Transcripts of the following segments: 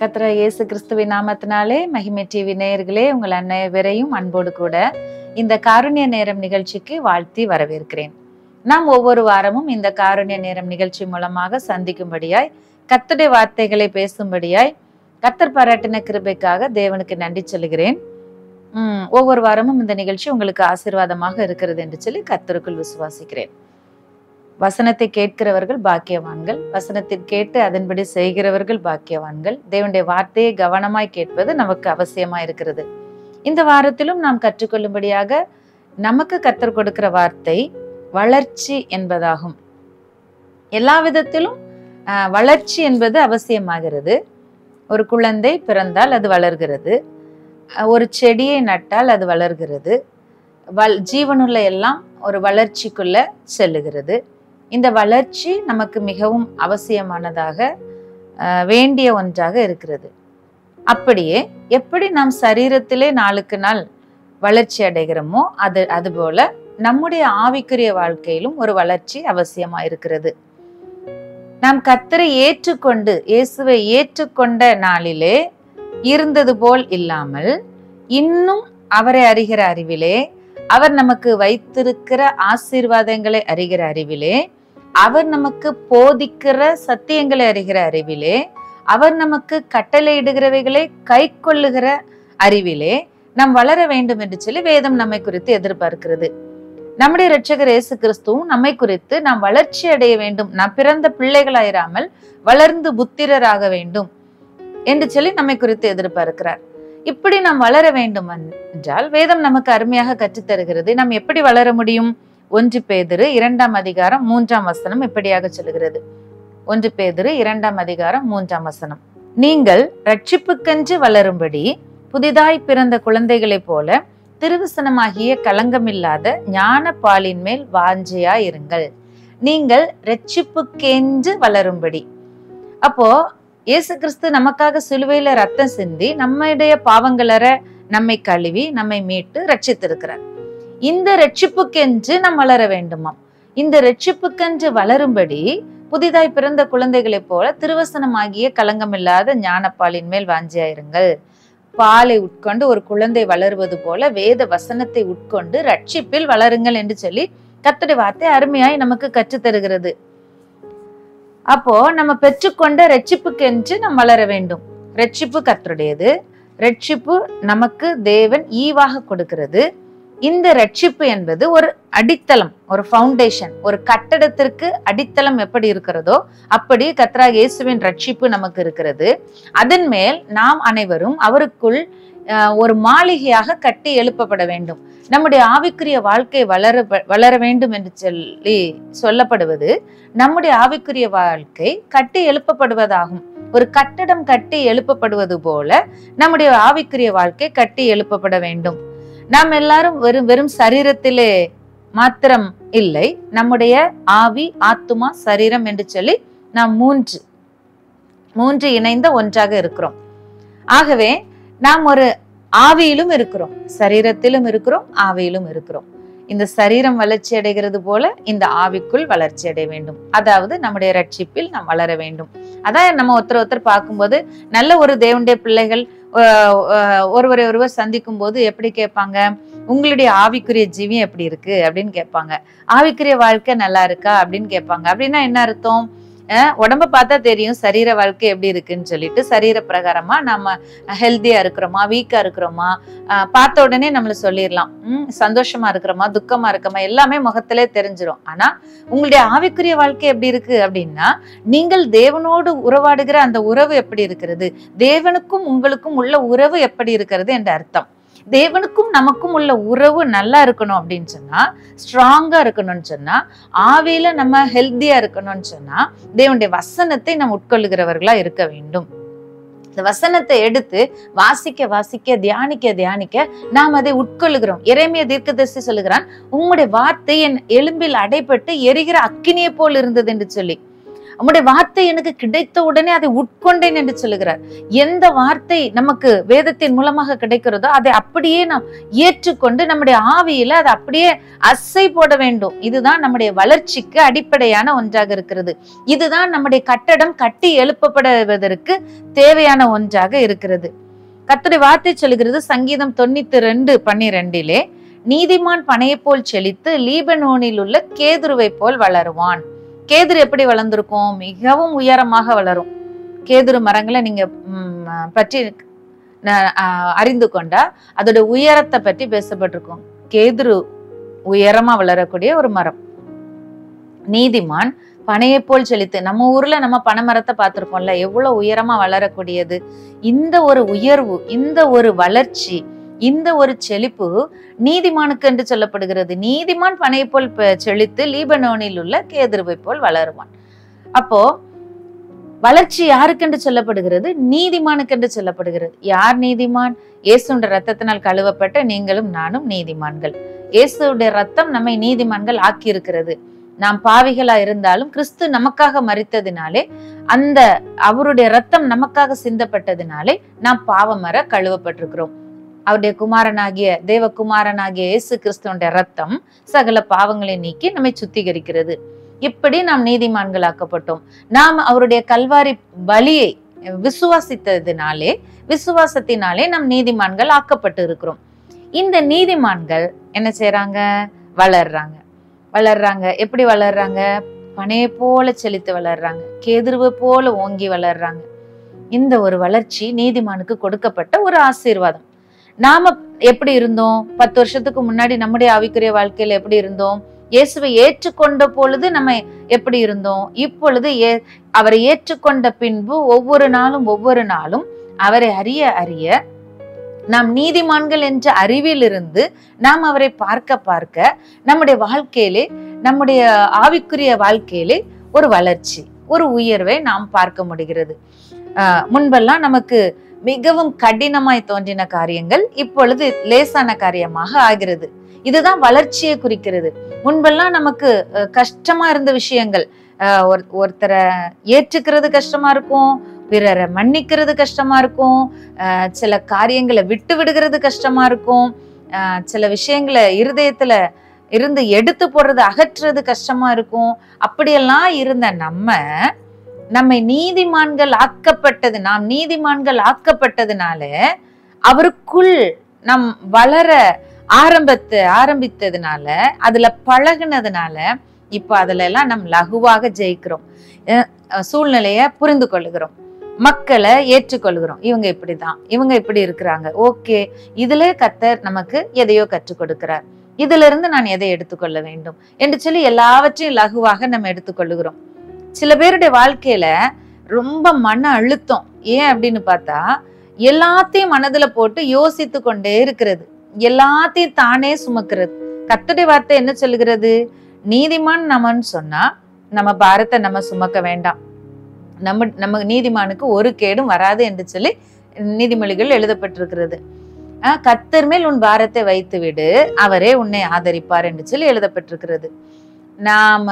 கத்திர இயேசு கிறிஸ்துவின் நாமத்தினாலே மகிமை டிவி நேயர்களே உங்கள் அனைவரையும் அன்போடு கூட இந்த காருண்ய நேரம் நிகழ்ச்சிக்கு வாழ்த்தி வரவேற்கிறேன் நாம் ஒவ்வொரு வாரமும் இந்த காருண்ய நேரம் நிகழ்ச்சி மூலமாக சந்திக்கும்படியாய் கர்த்தருடைய வார்த்தைகளை பேசும்படியாய் கத்தர் பாராட்டின கிருபைக்காக தேவனுக்கு நன்றி சொல்லுகிறேன் உம் ஒவ்வொரு வாரமும் இந்த நிகழ்ச்சி உங்களுக்கு ஆசீர்வாதமாக இருக்கிறது என்று சொல்லி கர்த்தருக்குள் விசுவாசிக்கிறேன் வசனத்தை கேட்கிறவர்கள் பாக்கியவான்கள் வசனத்தை கேட்டு அதன்படி செய்கிறவர்கள் பாக்கியவான்கள் தேவனுடைய வார்த்தையை கவனமாய் கேட்பது நமக்கு அவசியமா இருக்கிறது இந்த வாரத்திலும் நாம் கற்றுக்கொள்ளும்படியாக நமக்கு கத்தர் கொடுக்கிற வார்த்தை வளர்ச்சி என்பதாகும் எல்லா விதத்திலும் ஆஹ், வளர்ச்சி என்பது அவசியமாகிறது ஒரு குழந்தை பிறந்தால் அது வளர்கிறது அஹ், ஒரு செடியை நட்டால் அது வளர்கிறது வல் ஜீவனுள்ள எல்லாம் ஒரு வளர்ச்சிக்குள்ள செல்லுகிறது இந்த வளர்ச்சி நமக்கு மிகவும் அவசியமானதாக அஹ், வேண்டிய ஒன்றாக இருக்கிறது அப்படியே எப்படி நாம் சரீரத்திலே நாளுக்கு நாள் வளர்ச்சி அடைகிறோமோ அது அதுபோல நம்முடைய ஆவிக்குரிய வாழ்க்கையிலும் ஒரு வளர்ச்சி அவசியமா இருக்கிறது நாம் கத்தரை ஏற்றுக்கொண்டு இயேசுவை ஏற்றுக்கொண்ட நாளிலே இருந்தது போல் இல்லாமல் இன்னும் அவரை அறிகிற அறிவிலே அவர் நமக்கு வைத்திருக்கிற ஆசீர்வாதங்களை அறிகிற அறிவிலே அவர் நமக்கு போதிக்கிற சத்தியங்களை அறிகிற அறிவிலே அவர் நமக்கு கட்டளையிடுகிறவைகளை கை கொள்ளுகிற அறிவிலே நாம் வளர வேண்டும் என்று சொல்லி வேதம் நம்மை குறித்து எதிர்பார்க்கிறது நம்முடைய இரட்சகர் இயேசு கிறிஸ்துவும் நம்மை குறித்து நாம் வளர்ச்சி அடைய வேண்டும் நாம் பிறந்த பிள்ளைகளாயிராமல் வளர்ந்து புத்திரராக வேண்டும் என்று சொல்லி நம்மை குறித்து எதிர்பார்க்கிறார் இப்படி நாம் வளர வேண்டும் என்றால் வேதம் நமக்கு அருமையாக கற்றுத் தருகிறது நாம் எப்படி வளர முடியும் ஒன்று பேதிரு இரண்டாம் அதிகாரம் மூன்றாம் வசனம் இப்படியாக சொல்லுகிறது ஒன்று பேதிரு இரண்டாம் அதிகாரம் மூன்றாம் வசனம் நீங்கள் ரட்சிப்புக்கென்று வளரும்படி புதிதாய் பிறந்த குழந்தைகளைப் போல திருவசனமாகிய களங்கமில்லாத ஞான பாலின் மேல் வாஞ்சையாய் இருங்கள் நீங்கள் ரட்சிப்புக்கென்று வளரும்படி அப்போ இயேசு கிறிஸ்து நமக்காக சிலுவையில ரத்தம் சிந்தி நம்முடைய பாவங்களற நம்மை கழுவி நம்மை மீட்டு ரட்சித்திருக்கிறார் இந்த ரட்சிப்புக்கென்று நாம் வளர வேண்டுமாம் இந்த ரட்சிப்புக்கென்று வளரும்படி புதிதாய் பிறந்த குழந்தைகளைப் போல திருவசனமாகிய களங்கமில்லாத ஞானப்பாலின் மேல் வாஞ்சியாயிருங்கள் பாலை உட்கொண்டு ஒரு குழந்தை வளருவது போல வேத வசனத்தை உட்கொண்டு ரட்சிப்பில் வளருங்கள் என்று சொல்லி கர்த்தருடைய வார்த்தை அருமையாய் நமக்கு கற்றுத் தருகிறது அப்போ நம்ம பெற்றுக்கொண்ட ரட்சிப்புக்கென்று நாம் வளர வேண்டும் ரட்சிப்பு கர்த்தருடையது ரட்சிப்பு நமக்கு தேவன் ஈவாக கொடுக்கிறது இந்த ரட்சிப்பு என்பது ஒரு அடித்தளம் ஒரு ஃபவுண்டேஷன் ஒரு கட்டடத்திற்கு அடித்தளம் எப்படி இருக்கிறதோ அப்படி கத்ரா இயேசுவின் ரட்சிப்பு நமக்கு இருக்கிறது அதன் மேல் நாம் அனைவரும் அவருக்குள் அஹ், ஒரு மாளிகையாக கட்டி எழுப்பப்பட வேண்டும் நம்முடைய ஆவிக்குரிய வாழ்க்கை வளர வளர வேண்டும் என்று சொல்லி சொல்லப்படுவது நம்முடைய ஆவிக்குரிய வாழ்க்கை கட்டி எழுப்பப்படுவதாகும் ஒரு கட்டடம் கட்டி எழுப்பப்படுவது போல நம்முடைய ஆவிக்குரிய வாழ்க்கை கட்டி எழுப்பப்பட வேண்டும் நாம் எல்லாரும் வெறும் வெறும் சரீரத்திலே மாத்திரம் இல்லை நம்முடைய ஆவி ஆத்துமா சரீரம் என்று சொல்லி நாம் மூன்று மூன்று இணைந்த ஒன்றாக இருக்கிறோம் ஆகவே நாம் ஒரு ஆவியிலும் இருக்கிறோம் சரீரத்திலும் இருக்கிறோம் ஆவியிலும் இருக்கிறோம் இந்த சரீரம் வளர்ச்சி அடைகிறது போல இந்த ஆவிக்குள் வளர்ச்சி அடைய வேண்டும் அதாவது நம்முடைய ரட்சிப்பில் நாம் வளர வேண்டும் அதான் நம்ம ஒருத்தர் ஒருத்தர் பார்க்கும்போது நல்ல ஒரு தேவனுடைய பிள்ளைகள் ஆஹ் ஆஹ் ஒருவரை ஒருவர் சந்திக்கும் போது எப்படி கேட்பாங்க உங்களுடைய ஆவிக்குரிய ஜீவியம் எப்படி இருக்கு அப்படின்னு கேட்பாங்க ஆவிக்குரிய வாழ்க்கை நல்லா இருக்கா அப்படின்னு கேட்பாங்க அப்படின்னா என்ன அர்த்தம் அஹ் உடம்ப பார்த்தா தெரியும் சரீர வாழ்க்கை எப்படி இருக்குன்னு சொல்லிட்டு சரீர பிரகாரமா நம்ம ஹெல்த்தியா இருக்கிறோமா வீக்கா இருக்கிறோமா ஆஹ் பார்த்த உடனே நம்மள சொல்லிடலாம் உம் சந்தோஷமா இருக்கிறோமா துக்கமா இருக்கோமா எல்லாமே முகத்திலே தெரிஞ்சிரும் ஆனா உங்களுடைய ஆவிக்குரிய வாழ்க்கை எப்படி இருக்கு அப்படின்னா நீங்கள் தேவனோடு உறவாடுகிற அந்த உறவு எப்படி இருக்கிறது தேவனுக்கும் உங்களுக்கும் உள்ள உறவு எப்படி இருக்கிறது என்ற அர்த்தம் தேவனுக்கும் நமக்கும் உள்ள உறவு நல்லா இருக்கணும் அப்படின்னு சொன்னா ஸ்ட்ராங்கா இருக்கணும்னு சொன்னா ஆவியில நம்ம ஹெல்த்தியா இருக்கணும்னு சொன்னா தேவனுடைய வசனத்தை நம்ம உட்கொள்ளுகிறவர்களா இருக்க வேண்டும் இந்த வசனத்தை எடுத்து வாசிக்க வாசிக்க தியானிக்க தியானிக்க நாம் அதை உட்கொள்ளுகிறோம் இறைமைய தீர்க்கதரிசி சொல்லுகிறான் உம்முடைய வார்த்தை என் எலும்பில் அடைபட்டு எரிகிற அக்கினியை போல் இருந்தது என்று சொல்லி உம்முடைய வார்த்தை எனக்கு கிடைத்த உடனே அதை உட்கொண்டேன் என்று சொல்லுகிறார் எந்த வார்த்தை நமக்கு வேதத்தின் மூலமாக கிடைக்கிறதோ அதை அப்படியே நாம் ஏற்றுக்கொண்டு நம்முடைய ஆவியில அதை அப்படியே அசை போட வேண்டும் இதுதான் நம்முடைய வளர்ச்சிக்கு அடிப்படையான ஒன்றாக இருக்கிறது இதுதான் நம்முடைய கட்டடம் கட்டி எழுப்பப்படுவதற்கு தேவையான ஒன்றாக இருக்கிறது கர்த்தருடைய வார்த்தை சொல்லுகிறது சங்கீதம் தொண்ணூத்தி ரெண்டு பன்னிரெண்டிலே நீதிமான் பனையை போல் செழித்து லீபனோனில் உள்ள கேதுருவை போல் வளருவான் கேதுரு எப்படி வளர்ந்திருக்கும் மிகவும் உயரமாக வளரும் கேதுரு மரங்களை நீங்க ம், பற்றி ந- ஆ, அறிந்து கொண்டா அதோட உயரத்தை பற்றி பேசப்பட்டிருக்கும் கேதுரு உயரமா வளரக்கூடிய ஒரு மரம் நீதிமான் பனையை போல் செழித்து நம்ம ஊர்ல நம்ம பனைமரத்தை பார்த்திருக்கோம்ல எவ்வளவு உயரமா வளரக்கூடியது இந்த ஒரு உயர்வு இந்த ஒரு வளர்ச்சி இந்த ஒரு செழிப்பு நீதிமானுக்கு என்று சொல்லப்படுகிறது நீதிமான் பனையை போல் பெ- செழித்து லீபனோனில் உள்ள கேதுருவை போல் வளருவான் அப்போ வளர்ச்சி யாருக்கென்று சொல்லப்படுகிறது நீதிமானுக்கென்று சொல்லப்படுகிறது யார் நீதிமான் இயேசுடைய ரத்தத்தினால் கழுவப்பட்ட நீங்களும் நானும் நீதிமான்கள் இயேசுடைய ரத்தம் நம்மை நீதிமான்கள் ஆக்கியிருக்கிறது நாம் பாவிகளா இருந்தாலும் கிறிஸ்து நமக்காக மரித்ததினாலே அந்த அவருடைய ரத்தம் நமக்காக சிந்தப்பட்டதினாலே நாம் பாவமர கழுவப்பட்டிருக்கிறோம் அவருடைய குமாரனாகிய தேவகுமாரனாகிய இயேசு கிறிஸ்துவனுடைய ரத்தம் சகல பாவங்களை நீக்கி நம்மை சுத்திகரிக்கிறது இப்படி நாம் நீதிமான்களாக்கப்பட்டோம் நாம் அவருடைய கல்வாரி பலியை விசுவாசித்ததினாலே விசுவாசத்தினாலே நாம் நீதிமான்கள் ஆக்கப்பட்டு இருக்கிறோம் இந்த நீதிமான்கள் என்ன செய்றாங்க வளர்றாங்க வளர்றாங்க எப்படி வளர்றாங்க பனையை போல செழித்து வளர்றாங்க கேதுருவை போல ஓங்கி வளர்றாங்க இந்த ஒரு வளர்ச்சி நீதிமானுக்கு கொடுக்கப்பட்ட ஒரு ஆசீர்வாதம் நாம எப்படி இருந்தோம் பத்து வருஷத்துக்கு முன்னாடி நம்முடைய ஆவிக்குரிய வாழ்க்கையில எப்படி இருந்தோம் இயேசுவை ஏற்றுக்கொண்ட பொழுது நம்ம எப்படி இருந்தோம் இப்பொழுது ஏ அவரை ஏற்றுக்கொண்ட பின்பு ஒவ்வொரு நாளும் ஒவ்வொரு நாளும் அவரை அறிய அறிய நாம் நீதிமான்கள் என்ற அறிவிலிருந்து நாம் அவரை பார்க்க பார்க்க நம்முடைய வாழ்க்கையிலே நம்முடைய ஆவிக்குரிய வாழ்க்கையிலே ஒரு வளர்ச்சி ஒரு உயர்வை நாம் பார்க்க முடிகிறது ஆஹ் முன்பெல்லாம் நமக்கு மிகவும் கடினமாய் தோன்றின காரியங்கள் இப்பொழுது லேசான காரியமாக ஆகிறது இதுதான் வளர்ச்சியை குறிக்கிறது முன்பெல்லாம் நமக்கு அஹ், கஷ்டமா இருந்த விஷயங்கள் ஆஹ், ஒரு- ஒருத்தரை ஏற்றுக்கிறது கஷ்டமா இருக்கும் பிறரை மன்னிக்கிறது கஷ்டமா இருக்கும் ஆஹ், சில காரியங்களை விட்டு விடுகிறது கஷ்டமா இருக்கும் ஆஹ், சில விஷயங்களை இருதயத்துல இருந்து எடுத்து போடுறது அகற்றுறது கஷ்டமா இருக்கும் அப்படியெல்லாம் இருந்த நம்ம நம்மை நீதிமான்கள் ஆக்கப்பட்டது நாம் நீதிமான்கள் ஆக்கப்பட்டதுனால அவருக்குள் நம் வளர ஆரம்பத்து ஆரம்பித்ததுனால அதுல பழகுனதுனால இப்ப அதுல எல்லாம் நம் லகுவாக ஜெயிக்கிறோம் அஹ் அஹ் சூழ்நிலைய புரிந்து கொள்ளுகிறோம் மக்களை ஏற்றுக்கொள்கிறோம் இவங்க இப்படிதான் இவங்க இப்படி இருக்கிறாங்க ஓகே இதுல கத்தர் நமக்கு எதையோ கற்றுக் கொடுக்கிறார் இதுல இருந்து நான் எதை எடுத்துக்கொள்ள வேண்டும் என்று சொல்லி எல்லாவற்றையும் லகுவாக நம்ம எடுத்துக்கொள்ளுகிறோம் சில பேருடைய வாழ்க்கையில ரொம்ப மன அழுத்தம் ஏன் அப்படின்னு பார்த்தா எல்லாத்தையும் மனதுல போட்டு யோசித்து கொண்டே இருக்கிறது எல்லாத்தையும் தானே சுமக்கிறது கர்த்தருடைய வார்த்தை என்ன சொல்லுகிறது நீதிமான் நமன்னு சொன்னா நம்ம பாரத்தை நம்ம சுமக்க வேண்டாம் நம்ம நம்ம நீதிமானுக்கு ஒரு கேடும் வராது என்று சொல்லி நீதிமொழிகள் எழுதப்பட்டிருக்கிறது ஆஹ் கர்த்தர் மேல் உன் பாரத்தை வைத்து விடு அவரே உன்னை ஆதரிப்பார் என்று சொல்லி எழுதப்பட்டிருக்கிறது நாம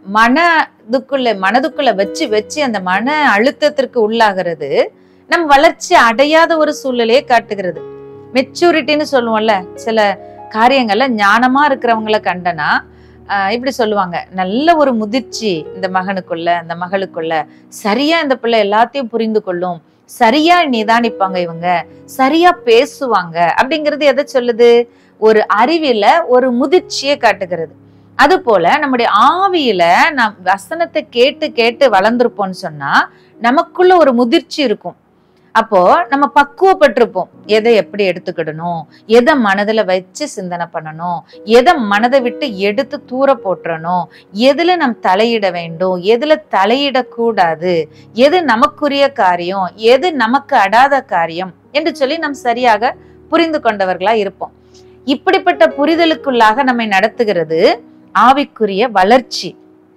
மனதுக்குள்ள மனதுக்குள்ள வச்சு வச்சு அந்த மன அழுத்தத்திற்கு உள்ளாகிறது நம் வளர்ச்சி அடையாத ஒரு சூழ்நிலையை காட்டுகிறது மெச்சூரிட்டின்னு சொல்லுவோம்ல சில காரியங்கள்ல ஞானமா இருக்கிறவங்கள கண்டனா ஆஹ் இப்படி சொல்லுவாங்க நல்ல ஒரு முதிர்ச்சி இந்த மகனுக்குள்ள இந்த மகளுக்குள்ள சரியா இந்த பிள்ளை எல்லாத்தையும் புரிந்து கொள்ளும் சரியா நிதானிப்பாங்க இவங்க சரியா பேசுவாங்க அப்படிங்கிறது எதை சொல்லுது ஒரு அறிவில ஒரு முதிர்ச்சியை காட்டுகிறது அது போல நம்முடைய ஆவியில நாம் வசனத்தை கேட்டு கேட்டு வளர்ந்துருப்போம்னு சொன்னா நமக்குள்ள ஒரு முதிர்ச்சி இருக்கும் அப்போ நம்ம பக்குவப்பட்டிருப்போம் எதை எப்படி எடுத்துக்கிடணும் எதை மனதுல வச்சு சிந்தனை பண்ணணும் எதை மனதை விட்டு எடுத்து தூர போட்டுறணும் எதுல நம் தலையிட வேண்டும் எதுல தலையிடக்கூடாது எது நமக்குரிய காரியம் எது நமக்கு அடாத காரியம் என்று சொல்லி நாம் சரியாக புரிந்து கொண்டவர்களா இருப்போம் இப்படிப்பட்ட புரிதலுக்குள்ளாக நம்மை நடத்துகிறது ஆவிக்குரிய வளர்ச்சி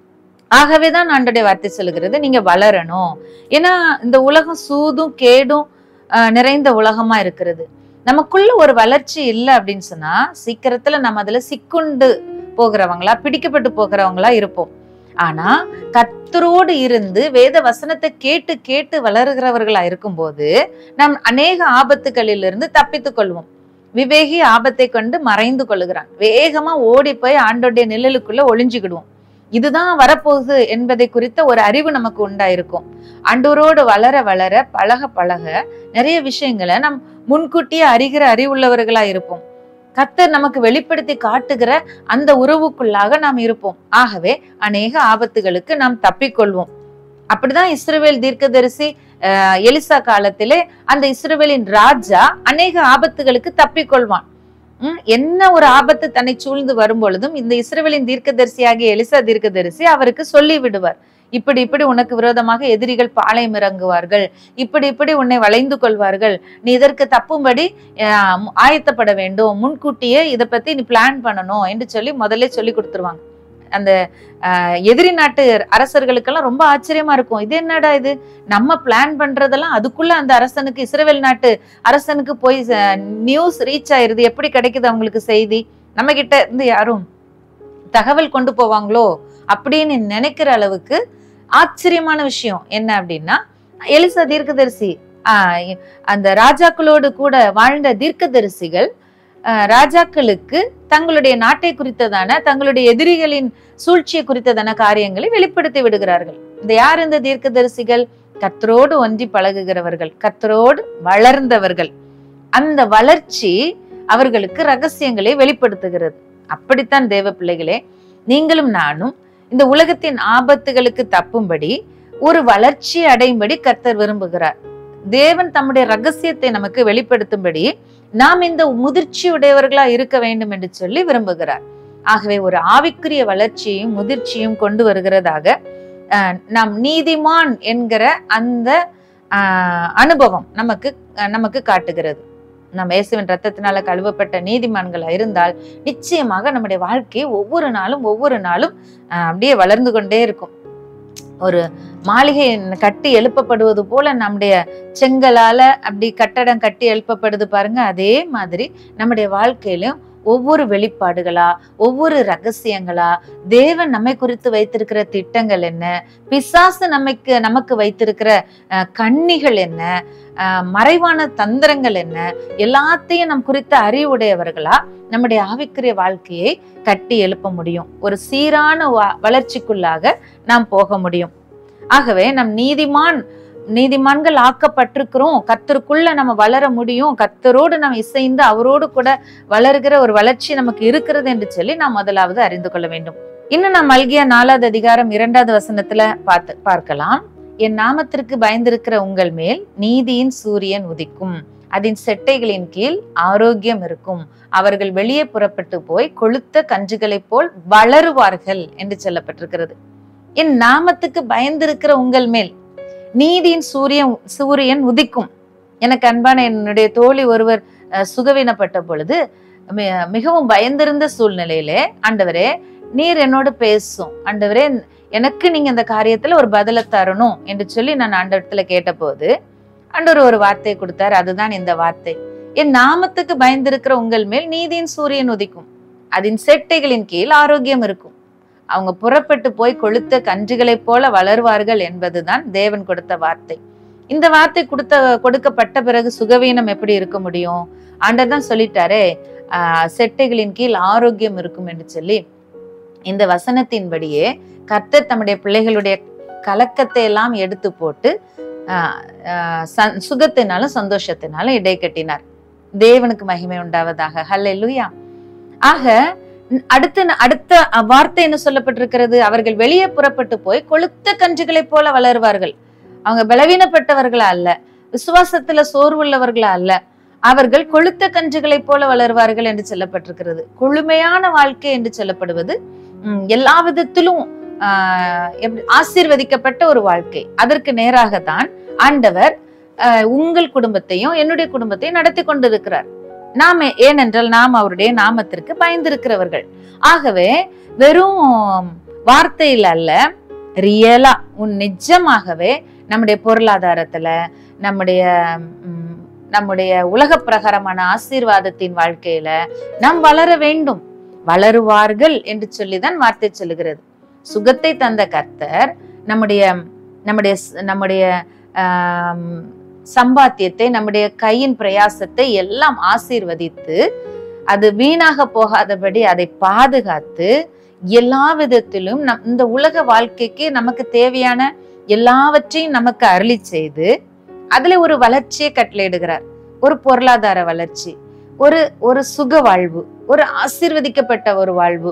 ஆகவேதான் ஆண்டோடைய வார்த்தை சொல்லுகிறது நீங்க வளரணும் ஏன்னா இந்த உலகம் சூதும் கேடும் ஆஹ், நிறைந்த உலகமா இருக்கிறது நமக்குள்ள ஒரு வளர்ச்சி இல்லை அப்படின்னு சொன்னா சீக்கிரத்துல நம்ம அதுல சிக்குண்டு போகிறவங்களா பிடிக்கப்பட்டு போகிறவங்களா இருப்போம் ஆனா கத்தரோடு இருந்து வேத வசனத்தை கேட்டு கேட்டு வளர்கிறவர்களா இருக்கும்போது நாம் அநேக ஆபத்துகளிலிருந்து தப்பித்துக் கொள்வோம் விவேகி ஆபத்தை கொண்டு மறைந்து கொள்ளுகிறான் வேகமா ஓடி போய் ஆண்டோடைய நிழலுக்குள்ள ஒளிஞ்சுக்கிடுவோம் இதுதான் வரப்போகுது என்பதை குறித்த ஒரு அறிவு நமக்கு உண்டாயிருக்கும் ஆண்டவரோடு வளர வளர பழக பழக நிறைய விஷயங்களை நம் முன்கூட்டியே அறிகிற அறிவுள்ளவர்களா இருப்போம் கத்தர் நமக்கு வெளிப்படுத்தி காட்டுகிற அந்த உறவுக்குள்ளாக நாம் இருப்போம் ஆகவே அநேக ஆபத்துகளுக்கு நாம் தப்பிக்கொள்வோம் அப்படிதான் இஸ்ரவேல் தீர்க்கதரிசி அஹ், எலிசா காலத்திலே அந்த இஸ்ரவேலின் ராஜா அநேக ஆபத்துகளுக்கு தப்பிக்கொள்வான் உம், என்ன ஒரு ஆபத்து தன்னை சூழ்ந்து வரும் பொழுதும் இந்த இஸ்ரவேலின் தீர்க்கதரிசியாகிய எலிசா தீர்க்கதரிசி அவருக்கு சொல்லி விடுவார் இப்படி இப்படி உனக்கு விரோதமாக எதிரிகள் பாளையம் இறங்குவார்கள் இப்படி இப்படி உன்னை வளைந்து கொள்வார்கள் நீ இதற்கு தப்பும்படி அஹ், ஆயத்தப்பட வேண்டும் முன்கூட்டியே இதை பத்தி நீ பிளான் பண்ணணும் என்று சொல்லி முதல்ல சொல்லி கொடுத்துருவாங்க அந்த அஹ், எதிரி நாட்டு அரசர்களுக்கெல்லாம் ரொம்ப ஆச்சரியமா இருக்கும் இது என்னடா இது நம்ம பிளான் பண்றதெல்லாம் அதுக்குள்ள அந்த அரசனுக்கு இஸ்ரேல் நாட்டு அரசனுக்கு போய் நியூஸ் ரீச் ஆயிருது எப்படி கிடைக்குது அவங்களுக்கு செய்தி நம்ம கிட்ட இருந்து யாரும் தகவல் கொண்டு போவாங்களோ அப்படின்னு நினைக்கிற அளவுக்கு ஆச்சரியமான விஷயம் என்ன அப்படின்னா எலிசா தீர்க்கதரிசி ஆஹ் அந்த ராஜாக்களோடு கூட வாழ்ந்த தீர்க்கதரிசிகள் ஆஹ் ராஜாக்களுக்கு தங்களுடைய நாட்டை குறித்ததான தங்களுடைய எதிரிகளின் சூழ்ச்சியை குறித்ததான காரியங்களை வெளிப்படுத்தி விடுகிறார்கள் இந்த யார் இந்த தீர்க்கதரிசிகள் கத்தரோடு ஒன்றி பழகுகிறவர்கள் கத்தரோடு வளர்ந்தவர்கள் அந்த வளர்ச்சி அவர்களுக்கு ரகசியங்களை வெளிப்படுத்துகிறது அப்படித்தான் தேவ பிள்ளைகளே நீங்களும் நானும் இந்த உலகத்தின் ஆபத்துகளுக்கு தப்பும்படி ஒரு வளர்ச்சி அடையும்படி கர்த்தர் விரும்புகிறார் தேவன் தம்முடைய ரகசியத்தை நமக்கு வெளிப்படுத்தும்படி நாம் இந்த முதிர்ச்சி உடையவர்களா இருக்க வேண்டும் என்று சொல்லி விரும்புகிறார் ஆகவே ஒரு ஆவிக்குரிய வளர்ச்சியும் முதிர்ச்சியும் கொண்டு வருகிறதாக அஹ், நாம் நீதிமான் என்கிற அந்த ஆஹ், அனுபவம் நமக்கு அஹ், நமக்கு காட்டுகிறது நம்ம இயேசுவின் ரத்தத்தினால கழுவப்பட்ட நீதிமான்களா இருந்தால் நிச்சயமாக நம்முடைய வாழ்க்கை ஒவ்வொரு நாளும் ஒவ்வொரு நாளும் ஆஹ், அப்படியே வளர்ந்து கொண்டே இருக்கும் ஒரு மாளிகை கட்டி எழுப்பப்படுவது போல நம்முடைய செங்கலால அப்படி கட்டடம் கட்டி எழுப்பப்படுது பாருங்க அதே மாதிரி நம்முடைய வாழ்க்கையிலும் ஒவ்வொரு வெளிப்பாடுகளா ஒவ்வொரு ரகசியங்களா தேவன் நம்மை குறித்து வைத்திருக்கிற திட்டங்கள் என்ன பிசாசு நமக்கு நமக்கு வைத்திருக்கிற அஹ், கண்ணிகள் என்ன அஹ், மறைவான தந்திரங்கள் என்ன எல்லாத்தையும் நம் குறித்த அறிவுடையவர்களா நம்முடைய ஆவிக்குரிய வாழ்க்கையை கட்டி எழுப்ப முடியும் ஒரு சீரான வ- வளர்ச்சிக்குள்ளாக நாம் போக முடியும் ஆகவே நம் நீதிமான் நீதிமான்கள் ஆக்கப்பட்டிருக்கிறோம் கத்தருக்குள்ள நம்ம வளர முடியும் கத்தரோடு நம்ம இசைந்து அவரோடு கூட வளர்கிற ஒரு வளர்ச்சி நமக்கு இருக்கிறது என்று சொல்லி நாம் முதலாவது அறிந்து கொள்ள வேண்டும் இன்னும் நாம் மல்கிய நாலாவது அதிகாரம் இரண்டாவது வசனத்துல பார்த்து பார்க்கலாம் என் நாமத்திற்கு பயந்திருக்கிற உங்கள் மேல் நீதியின் சூரியன் உதிக்கும் அதன் செட்டைகளின் கீழ் ஆரோக்கியம் இருக்கும் அவர்கள் வெளியே புறப்பட்டு போய் கொளுத்த கன்றுகளைப் போல் வளருவார்கள் என்று சொல்லப்பட்டிருக்கிறது என் நாமத்துக்கு பயந்திருக்கிற உங்கள் மேல் நீதியின் சூரியன் சூரியன் உதிக்கும் எனக்கு அன்பான என்னுடைய தோழி ஒருவர் அஹ், சுகவீனப்பட்ட பொழுது மி- மிகவும் பயந்திருந்த சூழ்நிலையிலே ஆண்டவரே நீர் என்னோடு பேசும் ஆண்டவரே எனக்கு நீங்க இந்த காரியத்துல ஒரு பதிலை தரணும் என்று சொல்லி நான் ஆண்டவரத்துல கேட்டபோது ஆண்டவர் ஒரு வார்த்தை கொடுத்தார் அதுதான் இந்த வார்த்தை என் நாமத்துக்கு பயந்திருக்கிற உங்கள் மேல் நீதியின் சூரியன் உதிக்கும் அதன் செட்டைகளின் கீழ் ஆரோக்கியம் இருக்கும் அவங்க புறப்பட்டு போய் கொளுத்த கன்றுகளைப் போல வளருவார்கள் என்பதுதான் தேவன் கொடுத்த வார்த்தை இந்த வார்த்தை கொடுத்த கொடுக்கப்பட்ட பிறகு சுகவீனம் எப்படி இருக்க முடியும் ஆண்டர் தான் சொல்லிட்டாரே ஆஹ் செட்டைகளின் கீழ் ஆரோக்கியம் இருக்கும் என்று சொல்லி இந்த வசனத்தின்படியே கர்த்தர் தம்முடைய பிள்ளைகளுடைய கலக்கத்தை எல்லாம் எடுத்து போட்டு ஆஹ் ஆஹ் ச- சுகத்தினாலும் சந்தோஷத்தினாலும் இடை கட்டினார் தேவனுக்கு மகிமை உண்டாவதாக ஹல்லேலூயா ஆக ந- அடுத்த ந- அடுத்த வார்த்தை என்ன சொல்லப்பட்டிருக்கிறது அவர்கள் வெளியே புறப்பட்டு போய் கொளுத்த கன்றுகளைப் போல வளருவார்கள் அவங்க பலவீனப்பட்டவர்களா அல்ல விசுவாசத்துல சோர்வுள்ளவர்களா அல்ல அவர்கள் கொளுத்த கன்றுகளைப் போல வளருவார்கள் என்று சொல்லப்பட்டிருக்கிறது கொழுமையான வாழ்க்கை என்று சொல்லப்படுவது உம், எல்லா விதத்திலும் ஆஹ் எப்படி- ஆசீர்வதிக்கப்பட்ட ஒரு வாழ்க்கை அதற்கு நேராகத்தான் ஆண்டவர் ஆஹ், உங்கள் குடும்பத்தையும் என்னுடைய குடும்பத்தையும் நடத்தி கொண்டிருக்கிறார் நாம ஏனென்றால் நாம் அவருடைய நாமத்திற்கு பயந்திருக்கிறவர்கள் ஆகவே வெறும் வார்த்தையில் அல்ல ரியலா உன் நிஜமாகவே நம்முடைய பொருளாதாரத்துல நம்முடைய ம், நம்முடைய உலக பிரகாரமான ஆசீர்வாதத்தின் வாழ்க்கையில நாம் வளர வேண்டும் வளருவார்கள் என்று சொல்லிதான் வார்த்தை சொல்லுகிறது சுகத்தை தந்த கர்த்தர் நம்முடைய நம்முடைய ஸ்- நம்முடைய ஆம், சம்பாத்தியத்தை நம்முடைய கையின் பிரயாசத்தை எல்லாம் ஆசீர்வதித்து அது வீணாக போகாதபடி அதை பாதுகாத்து எல்லா விதத்திலும் நம் இந்த உலக வாழ்க்கைக்கு நமக்கு தேவையான எல்லாவற்றையும் நமக்கு அருளி செய்து அதுல ஒரு வளர்ச்சியை கட்டளையிடுகிறார் ஒரு பொருளாதார வளர்ச்சி ஒரு ஒரு சுக வாழ்வு ஒரு ஆசீர்வதிக்கப்பட்ட ஒரு வாழ்வு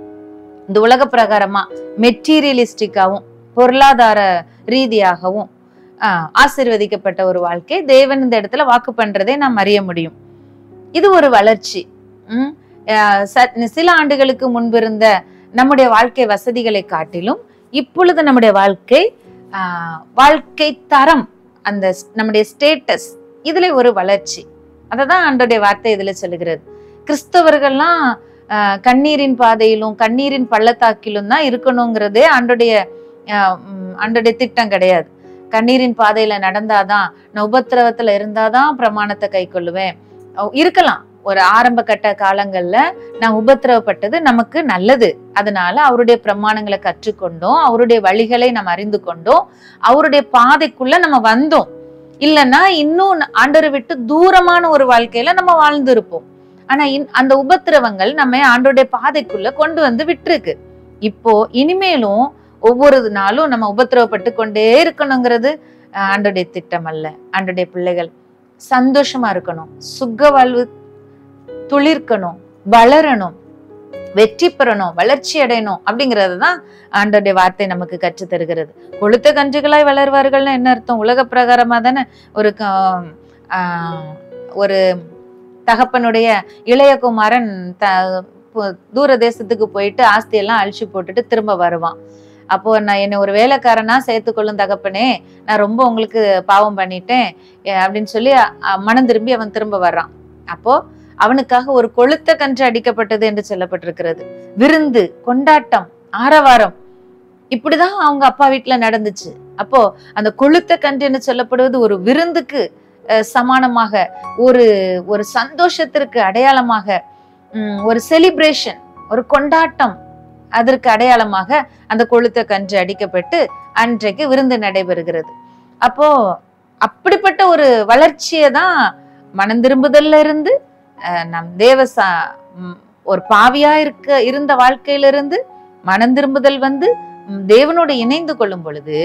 இந்த உலக பிரகாரமா மெட்டீரியலிஸ்டிக்காவும் பொருளாதார ரீதியாகவும் ஆஹ், ஆசீர்வதிக்கப்பட்ட ஒரு வாழ்க்கை தேவன் இந்த இடத்துல வாக்கு பண்றதை நாம் அறிய முடியும் இது ஒரு வளர்ச்சி உம் ஆஹ், ச- சில ஆண்டுகளுக்கு முன்பு இருந்த நம்முடைய வாழ்க்கை வசதிகளை காட்டிலும் இப்பொழுது நம்முடைய வாழ்க்கை ஆஹ், வாழ்க்கை தரம் அந்த ஸ்- நம்முடைய ஸ்டேட்டஸ் இதுல ஒரு வளர்ச்சி அதை தான் ஆண்டோடைய வார்த்தை இதுல சொல்லுகிறது கிறிஸ்தவர்கள்லாம் ஆஹ், கண்ணீரின் பாதையிலும் கண்ணீரின் பள்ளத்தாக்கிலும் தான் இருக்கணுங்கிறதே ஆண்டோடைய ஆஹ், உம், ஆண்டோடைய திட்டம் கிடையாது கண்ணீரின் பாதையில நடந்தாதான் நான் உபத்திரவத்துல இருந்தாதான் பிரமாணத்தை கை கொள்ளுவேன் இருக்கலாம் ஒரு ஆரம்ப கட்ட காலங்கள்ல நான் உபத்திரவப்பட்டது நமக்கு நல்லது அதனால அவருடைய பிரமாணங்களை கற்றுக்கொண்டோம் அவருடைய வழிகளை நம்ம அறிந்து கொண்டோம் அவருடைய பாதைக்குள்ள நம்ம வந்தோம் இல்லைன்னா இன்னும் ஆண்டரை விட்டு தூரமான ஒரு வாழ்க்கையில நம்ம வாழ்ந்திருப்போம் ஆனா இன்- அந்த உபத்திரவங்கள் நம்ம ஆண்டோடைய பாதைக்குள்ள கொண்டு வந்து விட்டுருக்கு இப்போ இனிமேலும் ஒவ்வொரு நாளும் நம்ம உபத்திரவப்பட்டு கொண்டே இருக்கணுங்கிறது அஹ், ஆண்டோடைய திட்டம் அல்ல ஆண்டோடைய பிள்ளைகள் சந்தோஷமா இருக்கணும் சுக வாழ்வு துளிர்க்கணும் வளரணும் வெற்றி பெறணும் வளர்ச்சி அடையணும் அப்படிங்கிறது தான் ஆண்டோடைய வார்த்தை நமக்கு கற்றுத் தருகிறது கொளுத்த கன்றுகளாய் வளர்வார்கள்னு என்ன அர்த்தம் உலக பிரகாரமா தானே ஒரு க- ஆஹ் ஒரு தகப்பனுடைய இளைய குமாரன் த பு- தூர தேசத்துக்கு போயிட்டு ஆஸ்தியெல்லாம் அழிச்சு போட்டுட்டு திரும்ப வருவான் அப்போ நான் என்னை ஒரு வேலைக்காரனா சேர்த்துக்கொள்ளும் தகப்பனே நான் ரொம்ப உங்களுக்கு பாவம் பண்ணிட்டேன் எ- அப்படின்னு சொல்லி அ- மனம் திரும்பி அவன் திரும்ப வர்றான் அப்போ அவனுக்காக ஒரு கொளுத்த கன்று அடிக்கப்பட்டது என்று சொல்லப்பட்டிருக்கிறது விருந்து கொண்டாட்டம் ஆரவாரம் இப்படிதான் அவங்க அப்பா வீட்டுல நடந்துச்சு அப்போ அந்த கொளுத்த கன்றுன்னு சொல்லப்படுவது ஒரு விருந்துக்கு அஹ், சமானமாக ஒரு ஒரு சந்தோஷத்திற்கு அடையாளமாக உம், ஒரு செலிப்ரேஷன் ஒரு கொண்டாட்டம் அதற்கு அடையாளமாக அந்த கொளுத்த கன்று அடிக்கப்பட்டு அன்றைக்கு விருந்து நடைபெறுகிறது அப்போ அப்படிப்பட்ட ஒரு வளர்ச்சியை தான் மனம் திரும்புதல்ல இருந்து அஹ், நம் தேவ ச- உம், ஒரு பாவியா இருக்க இருந்த வாழ்க்கையிலிருந்து மனம் திரும்புதல் வந்து உம், தேவனோடு இணைந்து கொள்ளும் பொழுது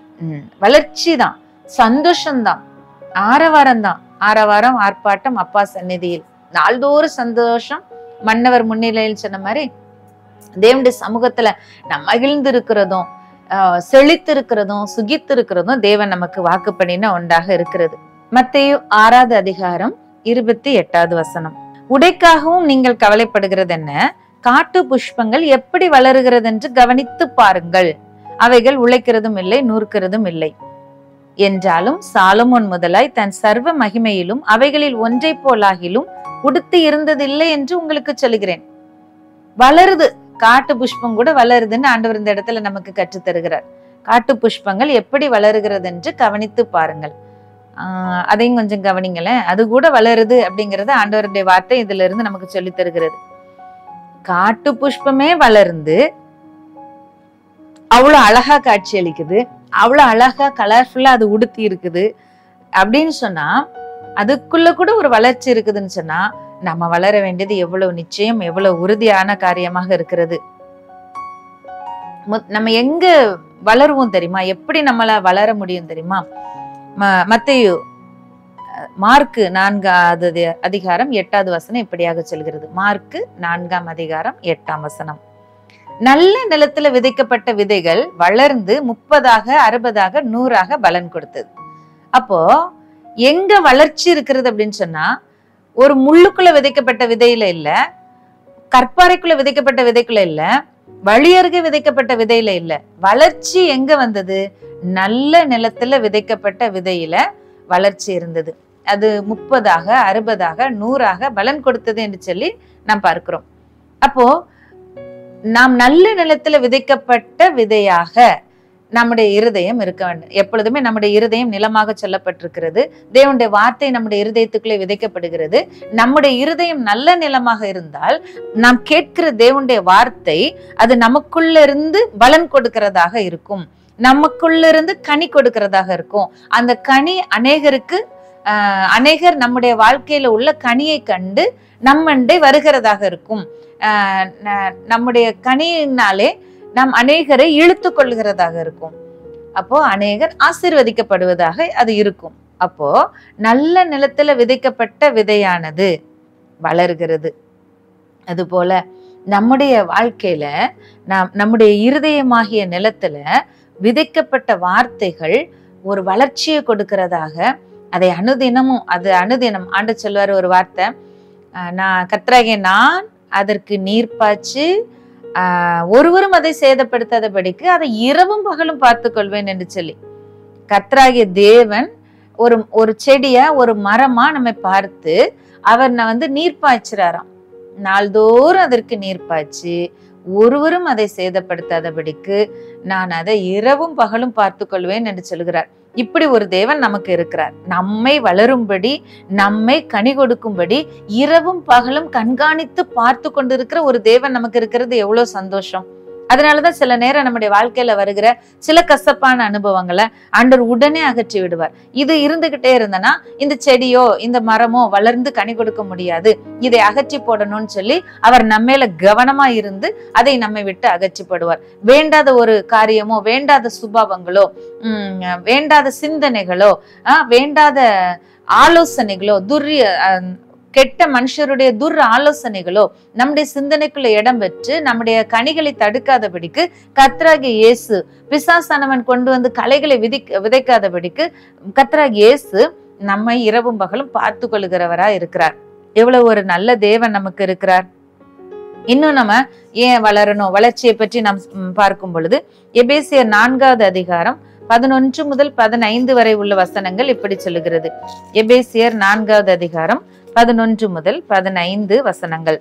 வளர்ச்சி தான் சந்தோஷம்தான் ஆரவாரம் தான் ஆரவாரம் ஆர்ப்பாட்டம் அப்பா சந்நிதியில் நாள்தோறும் சந்தோஷம் மன்னவர் முன்னிலையில் சொன்ன மாதிரி தேவனுடைய சமூகத்துல நம்ம மகிழ்ந்து இருக்கிறதும் ஆஹ், செழித்து இருக்கிறதும் சுகித்து இருக்கிறதும் தேவன் நமக்கு வாக்கு பண்ணின ஒன்றாக இருக்கிறது மத்தேயு ஆறாவது அதிகாரம் இருபத்தி எட்டாவது வசனம் உடைக்காகவும் நீங்கள் கவலைப்படுகிறது என்ன காட்டு புஷ்பங்கள் எப்படி வளருகிறது என்று கவனித்து பாருங்கள் அவைகள் உழைக்கிறதும் இல்லை நூற்கிறதும் இல்லை என்றாலும் சாலமோன் முதலாய் தன் சர்வ மகிமையிலும் அவைகளில் ஒன்றை போலாகிலும் உடுத்தி இருந்ததில்லை என்று உங்களுக்கு சொல்லுகிறேன் வளருது காட்டு புஷ்பம் கூட வளருதுன்னு ஆண்டவர் இந்த இடத்துல நமக்கு கற்றுத் தருகிறார் காட்டு புஷ்பங்கள் எப்படி வளருகிறது என்று கவனித்து பாருங்கள் ஆஹ் அதையும் கொஞ்சம் கவனிங்களேன் அது கூட வளருது அப்படிங்கறது ஆண்டவருடைய வார்த்தை இதுல இருந்து நமக்கு சொல்லித் தருகிறது காட்டு புஷ்பமே வளர்ந்து அவ்வளவு அழகா காட்சி அளிக்குது அவ்வளவு அழகா கலர்ஃபுல்லா அது உடுத்தி இருக்குது அப்படின்னு சொன்னா அதுக்குள்ள கூட ஒரு வளர்ச்சி இருக்குதுன்னு சொன்னா நம்ம வளர வேண்டியது எவ்வளவு நிச்சயம் எவ்வளவு உறுதியான காரியமாக இருக்கிறது மு- நம்ம எங்க வளருவோம் தெரியுமா எப்படி நம்மள வளர முடியும் தெரியுமா ம- மத்தேயு அஹ், மார்க்கு நான்காவது அதி- அதிகாரம் எட்டாவது வசனம் இப்படியாக சொல்கிறது மார்க்கு நான்காம் அதிகாரம் எட்டாம் வசனம் நல்ல நிலத்துல விதைக்கப்பட்ட விதைகள் வளர்ந்து முப்பதாக அறுபதாக நூறாக பலன் கொடுத்தது அப்போ எங்க வளர்ச்சி இருக்கிறது அப்படின்னு சொன்னா ஒரு முள்ளுக்குள்ள விதைக்கப்பட்ட விதையில இல்ல கற்பாறைக்குள்ள விதைக்கப்பட்ட விதைக்குள்ள இல்ல வழியருகே விதைக்கப்பட்ட விதையில இல்ல வளர்ச்சி எங்க வந்தது நல்ல நிலத்துல விதைக்கப்பட்ட விதையில வளர்ச்சி இருந்தது அது முப்பதாக அறுபதாக நூறாக பலன் கொடுத்தது என்று சொல்லி நாம் பார்க்கிறோம் அப்போ நாம் நல்ல நிலத்துல விதைக்கப்பட்ட விதையாக நம்முடைய இருதயம் இருக்க வேண்டும் எப்பொழுதுமே நம்முடைய இருதயம் நிலமாக சொல்லப்பட்டிருக்கிறது தேவனுடைய வார்த்தை நம்முடைய இருதயத்துக்குள்ளே விதைக்கப்படுகிறது நம்முடைய இருதயம் நல்ல நிலமாக இருந்தால் நாம் கேட்கிற தேவனுடைய வார்த்தை அது நமக்குள்ள இருந்து பலன் கொடுக்கிறதாக இருக்கும் நமக்குள்ள இருந்து கனி கொடுக்கிறதாக இருக்கும் அந்த கனி அநேகருக்கு ஆஹ், அநேகர் நம்முடைய வாழ்க்கையில உள்ள கனியை கண்டு நம்மண்டை வருகிறதாக இருக்கும் ஆஹ், ந- நம்முடைய கனியினாலே நாம் அநேகரை இழுத்து கொள்கிறதாக இருக்கும் அப்போ அநேகர் ஆசீர்வதிக்கப்படுவதாக அது இருக்கும் அப்போ நல்ல நிலத்துல விதைக்கப்பட்ட விதையானது வளர்கிறது அதுபோல நம்முடைய வாழ்க்கையில நாம் நம்முடைய இருதயமாகிய நிலத்துல விதைக்கப்பட்ட வார்த்தைகள் ஒரு வளர்ச்சியை கொடுக்கிறதாக அதை அனுதினமும் அது அனுதினம் ஆண்டு சொல்வார் ஒரு வார்த்தை ஆஹ் நான் கத்ராகிய நான் அதற்கு நீர் பாய்ச்சி ஆஹ் ஒருவரும் அதை சேதப்படுத்தாதபடிக்கு அதை இரவும் பகலும் பார்த்து கொள்வேன் என்று சொல்லி கத்ராகிய தேவன் ஒரு ஒரு செடிய ஒரு மரமா நம்மை பார்த்து அவர் நான் வந்து நீர் பாய்ச்சுறாராம் நாள்தோறும் அதற்கு நீர் பாய்ச்சி ஒருவரும் அதை சேதப்படுத்தாதபடிக்கு நான் அதை இரவும் பகலும் பார்த்து கொள்வேன் என்று சொல்கிறார் இப்படி ஒரு தேவன் நமக்கு இருக்கிறார் நம்மை வளரும்படி நம்மை கனி கொடுக்கும்படி இரவும் பகலும் கண்காணித்து பார்த்து கொண்டிருக்கிற ஒரு தேவன் நமக்கு இருக்கிறது எவ்வளவு சந்தோஷம் அதனாலதான் சில நேரம் நம்முடைய வாழ்க்கையில வருகிற சில கசப்பான அனுபவங்களை ஆண்டவர் உடனே அகற்றி விடுவார் இது இருந்துகிட்டே இருந்தனா இந்த செடியோ இந்த மரமோ வளர்ந்து கனி கொடுக்க முடியாது இதை அகற்றி போடணும்னு சொல்லி அவர் நம்மேல கவனமா இருந்து அதை நம்மை விட்டு அகற்றி போடுவார் வேண்டாத ஒரு காரியமோ வேண்டாத சுபாவங்களோ உம் வேண்டாத சிந்தனைகளோ ஆஹ் வேண்டாத ஆலோசனைகளோ துரிய அஹ், கெட்ட மனுஷருடைய துர் ஆலோசனைகளோ நம்முடைய சிந்தனைக்குள்ள இடம் பெற்று நம்முடைய கனிகளை தடுக்காதபடிக்கு கத்ராகி இயேசு பிசாசானவன் கொண்டு வந்து கலைகளை விதிக்க விதைக்காதபடிக்கு கத்ராகி இயேசு நம்மை இரவும் பகலும் பார்த்து கொள்கிறவரா இருக்கிறார் எவ்வளவு ஒரு நல்ல தேவன் நமக்கு இருக்கிறார் இன்னும் நம்ம ஏன் வளரணும் வளர்ச்சியை பற்றி நாம் ம், பார்க்கும் பொழுது எபேசியர் நான்காவது அதிகாரம் பதினொன்று முதல் பதினைந்து வரை உள்ள வசனங்கள் இப்படி சொல்லுகிறது எபேசியர் நான்காவது அதிகாரம் பதினொன்று முதல் பதினைந்து வசனங்கள்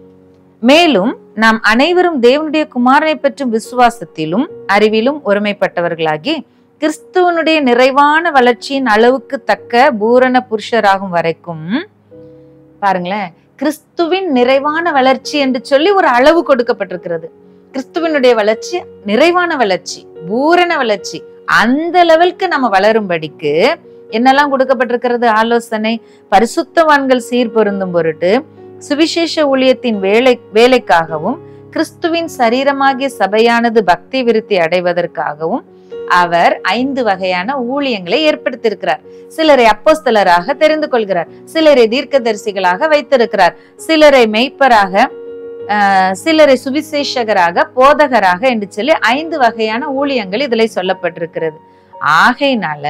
மேலும் நாம் அனைவரும் தேவனுடைய குமாரனை பற்றும் விசுவாசத்திலும் அறிவிலும் ஒருமைப்பட்டவர்களாகி கிறிஸ்துவனுடைய நிறைவான வளர்ச்சியின் அளவுக்கு தக்க பூரண புருஷராகும் வரைக்கும் பாருங்களேன் கிறிஸ்துவின் நிறைவான வளர்ச்சி என்று சொல்லி ஒரு அளவு கொடுக்கப்பட்டிருக்கிறது கிறிஸ்துவனுடைய வளர்ச்சி நிறைவான வளர்ச்சி பூரண வளர்ச்சி அந்த லெவலுக்கு நம்ம வளரும்படிக்கு என்னெல்லாம் கொடுக்கப்பட்டிருக்கிறது ஆலோசனை பரிசுத்தவான்கள் சீர் பொருந்தும் பொருட்டு சுவிசேஷ ஊழியத்தின் வேலை வேலைக்காகவும் கிறிஸ்துவின் சரீரமாகிய சபையானது பக்தி விருத்தி அடைவதற்காகவும் அவர் ஐந்து வகையான ஊழியங்களை ஏற்படுத்தியிருக்கிறார் சிலரை அப்போஸ்தலராக தெரிந்து கொள்கிறார் சிலரை தீர்க்கதரிசிகளாக வைத்திருக்கிறார் சிலரை மெய்ப்பராக ஆஹ், சிலரை சுவிசேஷகராக போதகராக என்று சொல்லி ஐந்து வகையான ஊழியங்கள் இதுல சொல்லப்பட்டிருக்கிறது ஆகையினால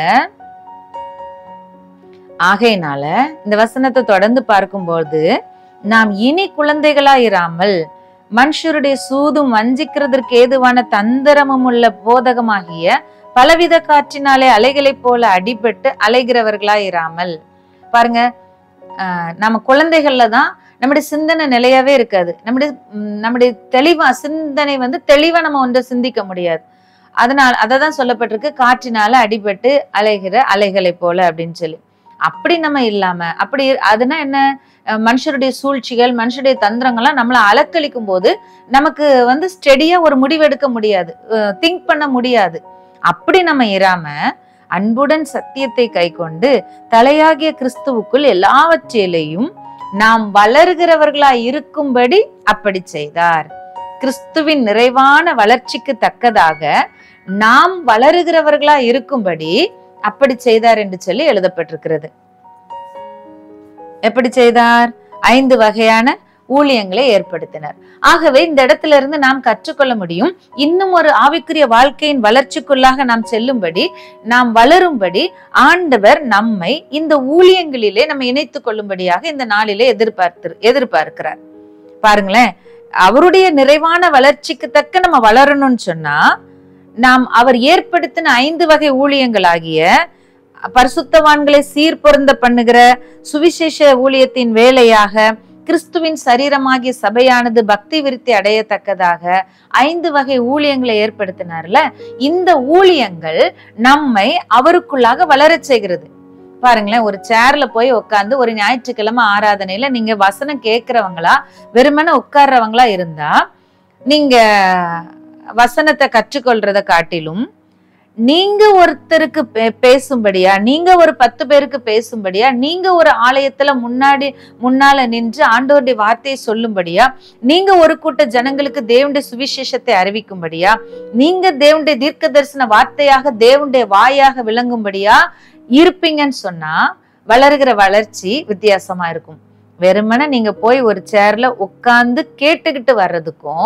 ஆகையினால இந்த வசனத்தை தொடர்ந்து பார்க்கும்போது நாம் இனி குழந்தைகளா இராமல் மனுஷருடைய சூதும் வஞ்சிக்கிறதற்கு ஏதுவான தந்திரமும் உள்ள போதகமாகிய பலவித காற்றினாலே அலைகளைப் போல அடிபட்டு அலைகிறவர்களா இராமல் பாருங்க ஆஹ் நம்ம குழந்தைகள்ல தான் நம்முடைய சிந்தனை நிலையாவே இருக்காது நம்முடைய ம், நம்முடைய தெளிவா சிந்தனை வந்து தெளிவா நம்ம ஒன்றை சிந்திக்க முடியாது அதனால் அதை தான் சொல்லப்பட்டிருக்கு காற்றினால அடிபட்டு அலைகிற அலைகளை போல அப்படின்னு சொல்லி அப்படி நம்ம இல்லாம அப்படி அதுனா என்ன அஹ் மனுஷருடைய சூழ்ச்சிகள் மனுஷருடைய தந்திரங்கள்லாம் நம்மளை அலக்களிக்கும் போது நமக்கு வந்து ஸ்டெடியா ஒரு முடிவெடுக்க முடியாது திங்க் பண்ண முடியாது அப்படி நம்ம இராம அன்புடன் சத்தியத்தை கைக்கொண்டு தலையாகிய கிறிஸ்துவுக்குள் எல்லாவற்றிலையும் நாம் வளர்கிறவர்களா இருக்கும்படி அப்படி செய்தார் கிறிஸ்துவின் நிறைவான வளர்ச்சிக்கு தக்கதாக நாம் வளருகிறவர்களா இருக்கும்படி அப்படி செய்தார் என்று சொல்லி எழுதப்பட்டிருக்கிறது எப்படி செய்தார் ஐந்து வகையான ஊழியங்களை ஏற்படுத்தினார் ஆகவே இந்த இடத்துல இருந்து நாம் கற்றுக்கொள்ள முடியும் இன்னும் ஒரு ஆவிக்குரிய வாழ்க்கையின் வளர்ச்சிக்குள்ளாக நாம் செல்லும்படி நாம் வளரும்படி ஆண்டவர் நம்மை இந்த ஊழியங்களிலே நம்ம இணைத்துக் கொள்ளும்படியாக இந்த நாளிலே எதிர்பார்த்து எதிர்பார்க்கிறார் பாருங்களேன் அவருடைய நிறைவான வளர்ச்சிக்கு தக்க நம்ம வளரணும்னு சொன்னா நாம் அவர் ஏற்படுத்தின ஐந்து வகை ஊழியங்களாகிய பரிசுத்தவான்களை சீர்பொருந்த பண்ணுகிற சுவிசேஷ ஊழியத்தின் வேலையாக கிறிஸ்துவின் சரீரமாகிய சபையானது பக்தி விருத்தி அடையத்தக்கதாக ஐந்து வகை ஊழியங்களை ஏற்படுத்தினார்ல இந்த ஊழியங்கள் நம்மை அவருக்குள்ளாக வளரச் செய்கிறது பாருங்களேன் ஒரு சேர்ல போய் உட்காந்து ஒரு ஞாயிற்றுக்கிழமை ஆராதனையில நீங்க வசனம் கேட்கிறவங்களா வெறுமனே உட்கார்றவங்களா இருந்தா நீங்க வசனத்தை கற்றுக்கொள்றத காட்டிலும் நீங்க ஒருத்தருக்கு பே- பேசும்படியா நீங்க ஒரு பத்து பேருக்கு பேசும்படியா நீங்க ஒரு ஆலயத்துல முன்னாடி முன்னால நின்று ஆண்டவருடைய வார்த்தையை சொல்லும்படியா நீங்க ஒரு கூட்ட ஜனங்களுக்கு தேவனுடைய சுவிசேஷத்தை அறிவிக்கும்படியா நீங்க தேவனுடைய தீர்க்க தரிசன வார்த்தையாக தேவனுடைய வாயாக விளங்கும்படியா இருப்பீங்கன்னு சொன்னா வளர்கிற வளர்ச்சி வித்தியாசமா இருக்கும் வெறுமனே நீங்க போய் ஒரு சேர்ல உட்கார்ந்து கேட்டுக்கிட்டு வர்றதுக்கும்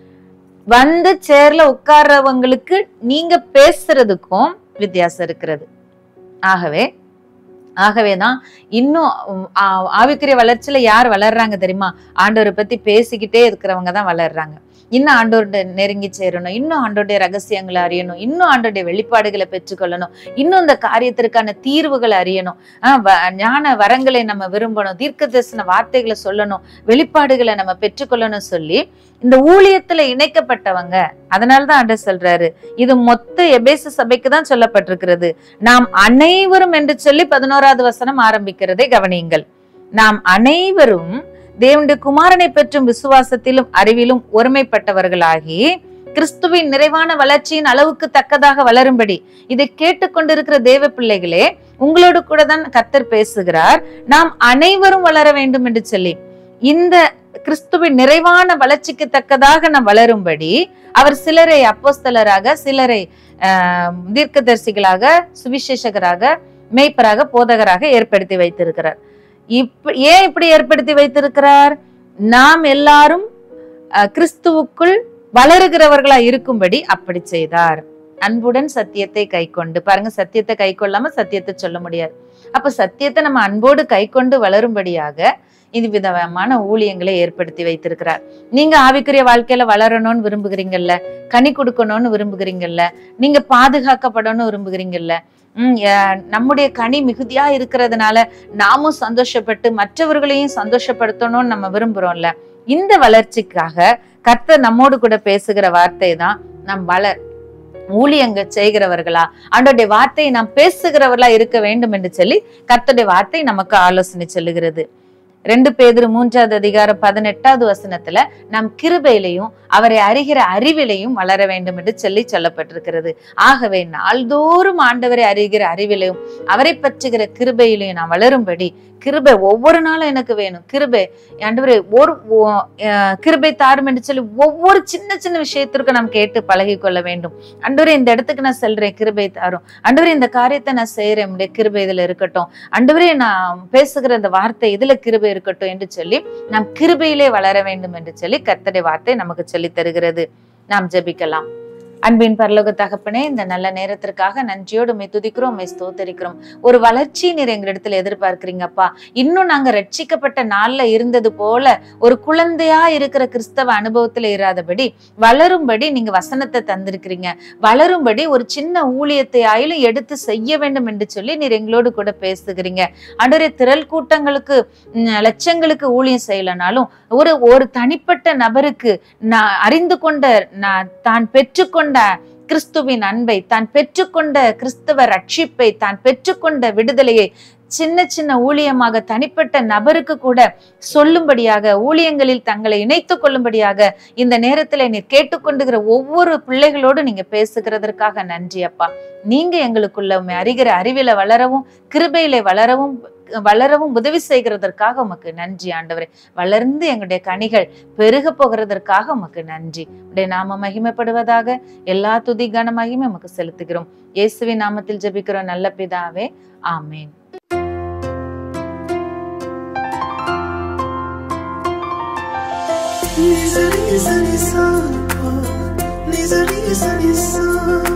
வந்து சேர்ல உட்கார்றவங்களுக்கு நீங்க பேசுறதுக்கும் வித்தியாசம் இருக்கிறது ஆகவே ஆகவேதான் இன்னும் உம், ஆ- ஆவிக்குரிய வளர்ச்சியில யார் வளர்றாங்க தெரியுமா ஆண்டவரை பத்தி பேசிக்கிட்டே இருக்கிறவங்க தான் வளர்றாங்க இன்னும் ஆண்டோருடைய நெருங்கி சேரணும் இன்னும் ஆண்டோடைய ரகசியங்களை அறியணும் இன்னும் ஆண்டோடைய வெளிப்பாடுகளை பெற்றுக்கொள்ளணும் இன்னும் இந்த காரியத்திற்கான தீர்வுகளை அறியணும் ஆஹ் வ- ஞான வரங்களை நம்ம விரும்பணும் தீர்க்க தரிசன வார்த்தைகளை சொல்லணும் வெளிப்பாடுகளை நம்ம பெற்றுக்கொள்ளணும் சொல்லி இந்த ஊழியத்துல இணைக்கப்பட்டவங்க அதனாலதான் ஆண்டவர் சொல்றாரு இது மொத்த எபேசு சபைக்கு தான் சொல்லப்பட்டிருக்கிறது நாம் அனைவரும் என்று சொல்லி பதினோராவது வசனம் ஆரம்பிக்கிறதை கவனியுங்கள் நாம் அனைவரும் தேவனுடைய குமாரனை பெற்றும் விசுவாசத்திலும் அறிவிலும் ஒருமைப்பட்டவர்களாகி கிறிஸ்துவின் நிறைவான வளர்ச்சியின் அளவுக்கு தக்கதாக வளரும்படி இதை கேட்டுக்கொண்டிருக்கிற தேவ பிள்ளைகளே உங்களோடு கூட தான் கத்தர் பேசுகிறார் நாம் அனைவரும் வளர வேண்டும் என்று சொல்லி இந்த கிறிஸ்துவின் நிறைவான வளர்ச்சிக்கு தக்கதாக நாம் வளரும்படி அவர் சிலரை அப்போஸ்தலராக சிலரை ஆஹ், தீர்க்கதரிசிகளாக சுவிசேஷகராக மேய்ப்பராக போதகராக ஏற்படுத்தி வைத்திருக்கிறார் இப்ப ஏன் இப்படி ஏற்படுத்தி வைத்திருக்கிறார் நாம் எல்லாரும் அஹ், கிறிஸ்துவுக்குள் வளருகிறவர்களா இருக்கும்படி அப்படி செய்தார் அன்புடன் சத்தியத்தை கை கொண்டு பாருங்க சத்தியத்தை கை கொள்ளாம சத்தியத்தை சொல்ல முடியாது அப்ப சத்தியத்தை நம்ம அன்போடு கை கொண்டு வளரும்படியாக இது விதமான ஊழியங்களை ஏற்படுத்தி வைத்திருக்கிறார் நீங்க ஆவிக்குரிய வாழ்க்கையில வளரணும்னு விரும்புகிறீங்கல்ல கனி கொடுக்கணும்னு விரும்புகிறீங்கல்ல நீங்க பாதுகாக்கப்படணும்னு விரும்புகிறீங்கல்ல உம் அஹ் நம்முடைய கனி மிகுதியா இருக்கிறதுனால நாமும் சந்தோஷப்பட்டு மற்றவர்களையும் சந்தோஷப்படுத்தணும்னு நம்ம விரும்புறோம்ல இந்த வளர்ச்சிக்காக கர்த்தர் நம்மோடு கூட பேசுகிற வார்த்தை தான் நம் வளர் ஊழியங்க செய்கிறவர்களா ஆண்டோடைய வார்த்தையை நாம் பேசுகிறவர்களா இருக்க வேண்டும் என்று சொல்லி கர்த்தருடைய வார்த்தை நமக்கு ஆலோசனை சொல்லுகிறது ரெண்டு பேதுரு மூன்றாவது அதிகாரம் பதினெட்டாவது வசனத்துல நாம் கிருபையிலையும் அவரை அறிகிற அறிவிலையும் வளர வேண்டும் என்று சொல்லி சொல்லப்பட்டிருக்கிறது ஆகவே நாள்தோறும் ஆண்டவரை அறிகிற அறிவிலையும் அவரை பற்றுகிற கிருபையிலையும் நான் வளரும்படி கிருபை ஒவ்வொரு நாளும் எனக்கு வேணும் கிருபை ஆண்டவரே ஒரு ஒ- அஹ் கிருபை தாரும் என்று சொல்லி ஒவ்வொரு சின்ன சின்ன விஷயத்திற்கும் நாம் கேட்டு பழகி கொள்ள வேண்டும் ஆண்டவரே இந்த இடத்துக்கு நான் செல்றேன் கிருபை தாரும் ஆண்டவரே இந்த காரியத்தை நான் செய்யறேன் உடைய கிருபை இதுல இருக்கட்டும் ஆண்டவரே நான் பேசுகிற இந்த வார்த்தை இதுல கிருபை இருக்கட்டும் என்று சொல்லி நாம் கிருபையிலே வளர வேண்டும் என்று சொல்லி கர்த்தருடைய வார்த்தை நமக்கு சொல்லி தருகிறது நாம் ஜெபிக்கலாம் அன்பின் பரலோக தகப்பனே இந்த நல்ல நேரத்திற்காக நன்றியோடு உம்மை துதிக்கிறோம் உம்மை ஸ்தோத்தரிக்கிறோம் ஒரு வளர்ச்சி நீர் எங்களிடத்துல எதிர்பார்க்கிறீங்கப்பா இன்னும் நாங்க ரட்சிக்கப்பட்ட நாள்ல இருந்தது போல ஒரு குழந்தையா இருக்கிற கிறிஸ்தவ அனுபவத்துல இராதபடி வளரும்படி நீங்க வசனத்தை தந்திருக்கிறீங்க வளரும்படி ஒரு சின்ன ஊழியத்தை ஆயிலும் எடுத்து செய்ய வேண்டும் என்று சொல்லி நீர் எங்களோடு கூட பேசுகிறீங்க அன்றே திரள் கூட்டங்களுக்கு ம், லட்சங்களுக்கு ஊழியம் செய்யலனாலும் ஒரு ஒரு தனிப்பட்ட நபருக்கு நான் அறிந்து கொண்ட நான் தான் பெற்றுக்கொண்ட கிறிஸ்துவின் அன்பை தான் பெற்றுக்கொண்ட கிறிஸ்தவ ரட்சிப்பை தான் பெற்றுக்கொண்ட விடுதலையை சின்ன சின்ன ஊழியமாக தனிப்பட்ட நபருக்கு கூட சொல்லும்படியாக ஊழியங்களில் தங்களை இணைத்துக் கொள்ளும்படியாக இந்த நேரத்துல நீர் கேட்டுக்கொண்டுகிற ஒவ்வொரு பிள்ளைகளோடு நீங்க பேசுகிறதற்காக நன்றி அப்பா நீங்க எங்களுக்குள்ள உம்மை அறிகிற அறிவில வளரவும் கிருபையில வளரவும் வளரவும் உதவி செய்கிறதற்காக உமக்கு நன்றி ஆண்டவரே வளர்ந்து எங்களுடைய கனிகள் பெருக போகிறதற்காக உமக்கு நன்றி உடைய நாம மகிமைப்படுவதாக எல்லா துதி கன மகிமை உமக்கு செலுத்துகிறோம் இயேசுவின் நாமத்தில் ஜெபிக்கிறோம் நல்ல பிதாவே ஆமென் Nizari, nizari, sa, nizari, nizari, sa.